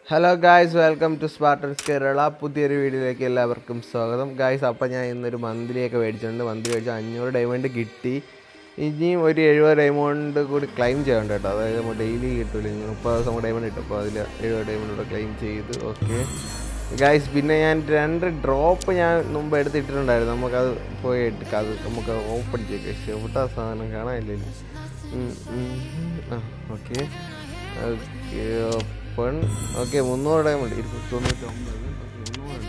Hello guys welcome to Spartans Kerala പുതിയൊരു വീഡിയോയിലേക്ക് എല്ലാവർക്കും സ്വാഗതം ഗായ്സ് അപ്പം ഞാൻ ഇന്നൊരു മന്ത്ലിയൊക്കെ മേടിച്ചിട്ടുണ്ട് മന്ത്ലി മേടിച്ച അഞ്ഞൂറ് ഡയമണ്ട് കിട്ടി ഇനിയും ഒരു എഴുപത് ഡയമണ്ട് കൂടി ക്ലെയിം ചെയ്യണ്ട കേട്ടോ അതായത് നമ്മൾ ഡെയിലി കിട്ടില്ല ഇനി മുപ്പത് ദിവസം കൂടെ ഡയമണ്ട് കിട്ടും അപ്പോൾ അതിൽ എഴുപത് ഡയമണ്ട് കൂടെ ക്ലെയിം ചെയ്ത് ഓക്കെ ഗായ്സ് പിന്നെ ഞാൻ രണ്ട് ഡ്രോപ്പ് ഞാൻ മുമ്പ് എടുത്തിട്ടുണ്ടായിരുന്നു നമുക്കത് പോയി എടുക്കാം അത് നമുക്ക് ഓപ്പൺ ചെയ്യാം ഗൈസ് എവിടെ സാധനം കാണാനില്ലല്ലോ ഉം, ഉം, ഉം. ആ ഓക്കെ ഓക്കെ ഓപ്പൺ ഓക്കെ മുന്നൂറ് ഡയമണ്ട് ഇരുപത്തി തൊണ്ണൂറ്റി ഒമ്പത് ഓക്കെ മുന്നൂറ്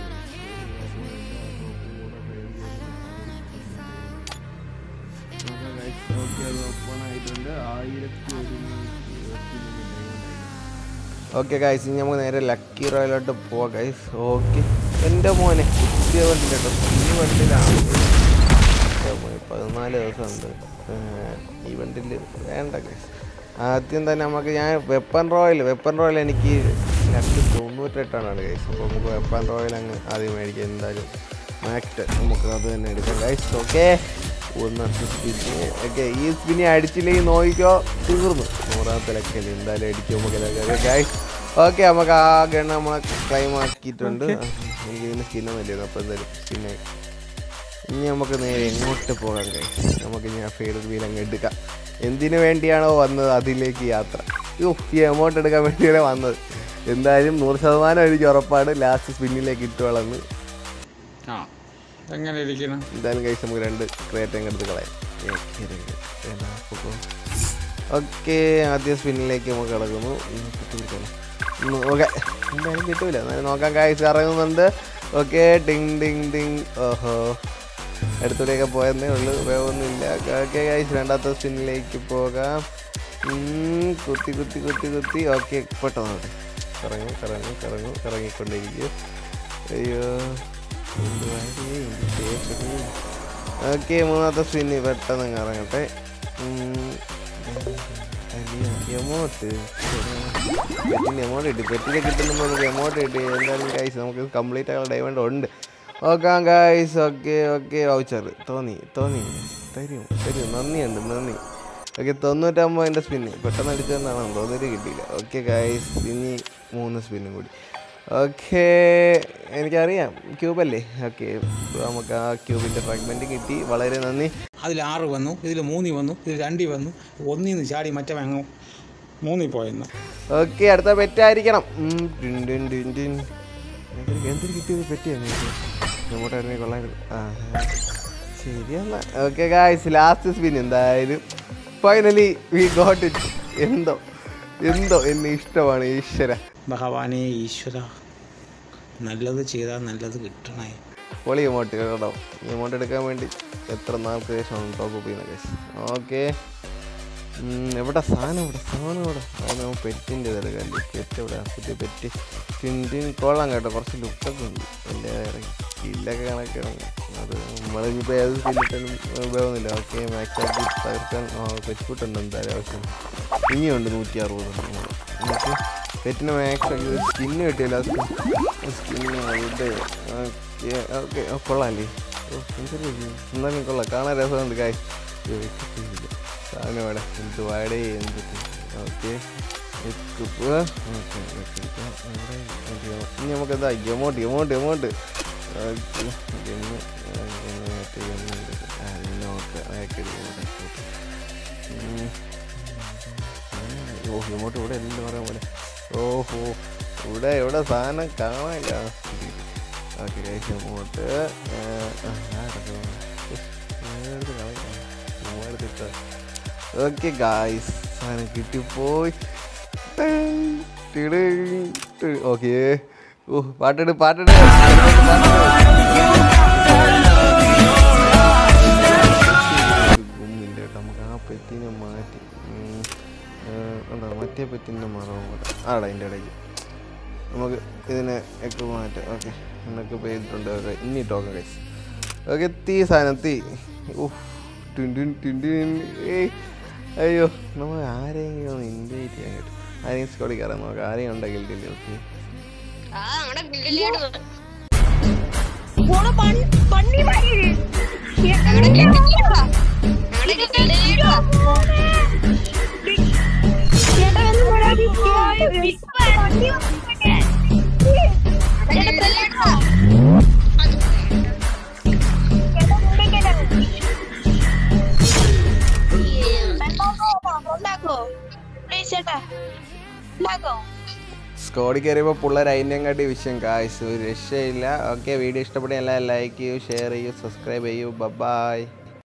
ഓക്കെ ഗൈസ് ഇനി നമുക്ക് നേരെ ലക്കി റോയിലോട്ട് പോവാം ഗൈസ് ഓക്കെ എൻ്റെ മോനെ പുതിയ വണ്ടി കേട്ടോ ഈ വണ്ടിയിലാണ് എൻ്റെ മോനെ പതിനാല് ദിവസമുണ്ട് ഏഹ്, ഈ വണ്ടിയിൽ വേണ്ട ഗൈസ് ആദ്യം തന്നെ നമുക്ക് ഞാൻ വെപ്പൺ റോയൽ വെപ്പൺ റോയൽ എനിക്ക് ലക്ക് തൊണ്ണൂറ്റെട്ടാണ് ഗൈസ് അപ്പോൾ നമുക്ക് വെപ്പൺ റോയൽ അങ്ങ് ആദ്യം മേടിക്കാം എന്തായാലും മാക്ട് നമുക്ക് അത് തന്നെ എടുക്കാം ഗൈസ് ഓക്കെ ഒന്നാമത്തെ സ്പിന്ന് ഓക്കെ ഈ സ്പിന്നെ അടിച്ചില്ലെങ്കിൽ നോക്കിക്കോ തീർന്നു നൂറാമത്തെ ലക്കല്ലേ എന്തായാലും അടിക്കും നമുക്ക് ഗൈസ് ഓക്കെ നമുക്ക് ആ ഗണ്ണ നമ്മളെ ക്ലൈം ആക്കിയിട്ടുണ്ട് എനിക്ക് ഇതിന് സ്കിന്നൊന്നും ഇല്ലായിരുന്നു അപ്പോൾ എന്തായാലും സ്കിന്നെ ഇനി നമുക്ക് നേരെ എങ്ങോട്ട് പോകാം ഗൈസ് നമുക്ക് ഇനി ആ ഫെയ്ഡ് വീൽ അങ്ങ് എടുക്കാം എന്തിനു വേണ്ടിയാണോ വന്നത് അതിലേക്ക് യാത്ര യോ ഈ എമൗണ്ട് എടുക്കാൻ വേണ്ടിയാണ് വന്നത് എന്തായാലും നൂറ് ശതമാനം എനിക്ക് ഉറപ്പാണ് ലാസ്റ്റ് സ്പിന്നിലേക്ക് ഇട്ടുവളന്ന് ആ എങ്ങനെ ഇരിക്കണം എന്തായാലും കഴിച്ച് നമുക്ക് രണ്ട് ക്രേറ്റ് അങ്ങ് എടുത്ത് കളയാം ഓക്കെ ആദ്യ സ്പിന്നിലേക്ക് നമുക്ക് കിടക്കുന്നു ഓക്കെ എന്തായാലും കിട്ടൂല എന്നാലും നോക്കാം കാഴ്ച ഇറങ്ങുന്നുണ്ട് ഓക്കെ ടിങ് ടിങ് ടിങ് ഓഹോ അടുത്തൂടെയൊക്കെ പോയെന്നേ ഉള്ളൂ വേവൊന്നുമില്ല ഓക്കെ കാഴ്ച രണ്ടാമത്തെ സ്പിന്നിലേക്ക് പോകാം ഉം, കുത്തി കുത്തി കുത്തി കുത്തി ഓക്കെ പെട്ടെന്ന് കറങ്ങും കറങ്ങും കറങ്ങും കറങ്ങിക്കൊണ്ടിരിക്കും അയ്യോ ഓക്കെ മൂന്നാമത്തെ സ്പിന്ന് പെട്ടെന്ന് അങ്ങ് ഇറങ്ങട്ടെ എമൗണ്ട് പെറ്റിന് എമൗണ്ട് കിട്ടി പെറ്റിനെ കിട്ടുമ്പോൾ നമുക്ക് എമൗണ്ട് കിട്ടി എന്തായാലും ഗൈസ് നമുക്ക് കംപ്ലീറ്റ് ആയുള്ള ഡയമണ്ട് ഉണ്ട് ഓക്കാം ഗൈസ് ഓക്കെ ഓക്കെ വൗച്ചർ തോന്നി തോന്നി തരും തരും നന്ദിയുണ്ട് നന്ദി ഓക്കെ തൊണ്ണൂറ്റമ്പത് എൻ്റെ സ്പിന്ന് പെട്ടെന്ന് അടിച്ചതെന്നാണ് തോന്നിയിട്ട് കിട്ടിയില്ല ഓക്കെ ഗൈസ് ഇനി മൂന്ന് സ്പിന്നും കൂടി ഓക്കെ എനിക്കറിയാം ക്യൂബല്ലേ ഓക്കെ നമുക്ക് ആ ക്യൂബിൻ്റെ ഫ്രാഗ്മെൻറ്റ് കിട്ടി വളരെ നന്ദി അതിൽ ആറ് വന്നു ഇതിൽ മൂന്നി വന്നു ഇതിൽ രണ്ടി വന്നു ഒന്നിൽ നിന്ന് ചാടി മറ്റേ വാങ്ങും മൂന്നിൽ പോയെന്ന് ഓക്കെ അടുത്ത പെറ്റായിരിക്കണം ഉം, ടിൻ ടിൻ ടിൻ ടിൻ. എന്തൊരു- എന്തൊരു കിട്ടിയത് പെറ്റിയാണ് ഇങ്ങോട്ടായിരുന്നേ കൊള്ളായിരുന്നു ആ ശരിയെന്നാ ഓക്കെ ഗായ്സ് ലാസ്റ്റ് സ്പിൻ എന്തായാലും ഫൈനലി വി ഗോട്ട് ഇറ്റ് എന്തോ എന്തോ എന്നെ ഇഷ്ടമാണ് ഈശ്വര ഭഗവാനെ ഈശ്വര നല്ലത് ചെയ്താൽ നല്ലത് കിട്ടണേ പൊളി എമൗണ്ട് കേട്ടോ എമൗണ്ട് എടുക്കാൻ വേണ്ടി എത്ര നാൾക്ക് ശേഷമാണ് ടോപ്പ് ചെയ്യുന്നത് കേസ് ഓക്കെ എവിടെ സാധനം എവിടെ സാധനം എവിടെ അത് നമ്മൾ പെറ്റിൻ്റെ ഇതെടുക്കാൻ പെറ്റ് എവിടെ പുതിയ പെറ്റ് ടിൻറ്റിൻ കൊള്ളാം കേട്ടോ കുറച്ച് ലുക്കൊക്കെ ഉണ്ട് എൻ്റെ ഇറങ്ങി സ്കില്ലൊക്കെ കണക്കാണ് അത് നമ്മളിപ്പോൾ ഏത് സ്കില്ലിട്ടാലും ഉപയോഗമൊന്നുമില്ല ഓക്കെ മാക്സ് ആക്കി തകർക്കാൻ പെറ്റ് ഫുട്ടുണ്ട് എന്തായാലും ആവശ്യം ഇനിയുണ്ട് നൂറ്റി അറുപത് നമുക്ക് പെറ്റിന് മാക്സ് ആക്കി സ്കിന്ന് കിട്ടിയല്ലോ സ്കിന്ന് അവിടെ ഓക്കെ ഓക്കെ കൊള്ളാല്ലേ ഓ എന്തൊരു ഇത്. എന്തായാലും കൊള്ളാം കാണാൻ രസമുണ്ട് കായ് സാധനം ഇവിടെ എന്ത് വാടേ എന്ത് ഓക്കെ ഇനി നമുക്ക് എന്താ എമൗണ്ട് എമൗണ്ട് എമൗണ്ട് ഓ ഇങ്ങോട്ട് ഇവിടെ എല്ലാം പറയാൻ പോലെ ഓഹോ ഇവിടെ ഇവിടെ സാധനം കാണാനില്ല ഓക്കെ കഴിച്ച് അങ്ങോട്ട് ഓക്കെ ഗായ്സ് സാധനം കിട്ടിപ്പോയി ഓക്കെ ഓ പാട്ടിട് പാട്ടിട് ഗുമ്മിൻ്റെ കേട്ടോ നമുക്ക് ആ പെറ്റിനെ മാറ്റി ഉം. ഏഹ്, ഉണ്ടോ മറ്റേ പെറ്റിൻ്റെ മറവും കൂടെ ആടാ അതിൻ്റെ ഇടയ്ക്ക് നമുക്ക് ഇതിനെ ഒക്കെ മാറ്റാം ഓക്കെ എന്നൊക്കെ ചെയ്തിട്ടുണ്ട് ഓക്കെ ഇനി ടോക്കൺ കഴിച്ച് ഓക്കെ തീ സാധനം തീ ഉഫ് ടിൻഡിൻ ടിൻഡിൻ ഏയ് അയ്യോ നമ്മൾ ആരെങ്കിലും ഒന്ന് ഇൻവൈറ്റ് ചെയ്യാൻ കേട്ടോ ആരെങ്കിലും സ്കോളിൽ കയറാൻ നോക്കാം ആരെയും ഉണ്ടെങ്കിൽ ഇല്ലേ ഓക്കെ ആ നമ്മുടെ ഗില്ലിയായിട്ട് പോണ പണി പണി വരി ഞങ്ങളുടെ ഗില്ലിയാട്ടാ ഞങ്ങളുടെ ഗില്ലിയാട്ടാ ചേട്ടാ എന്ന് പറയാ പണി വന്നിട്ടേ ഉണ്ടാക്കോ പ്ലീസ് ചേട്ടാ ഉണ്ടാക്കോ സ്കോഡിൽ കയറിയപ്പോൾ പിള്ളേർ അതിൻ്റെ കാട്ടി വിഷയം കാശ് ഒരു രക്ഷയില്ല ഓക്കെ വീഡിയോ ഇഷ്ടപ്പെട്ട എല്ലാം ലൈക്ക് ചെയ്യൂ ഷെയർ ചെയ്യൂ സബ്സ്ക്രൈബ് ചെയ്യൂ ബൈ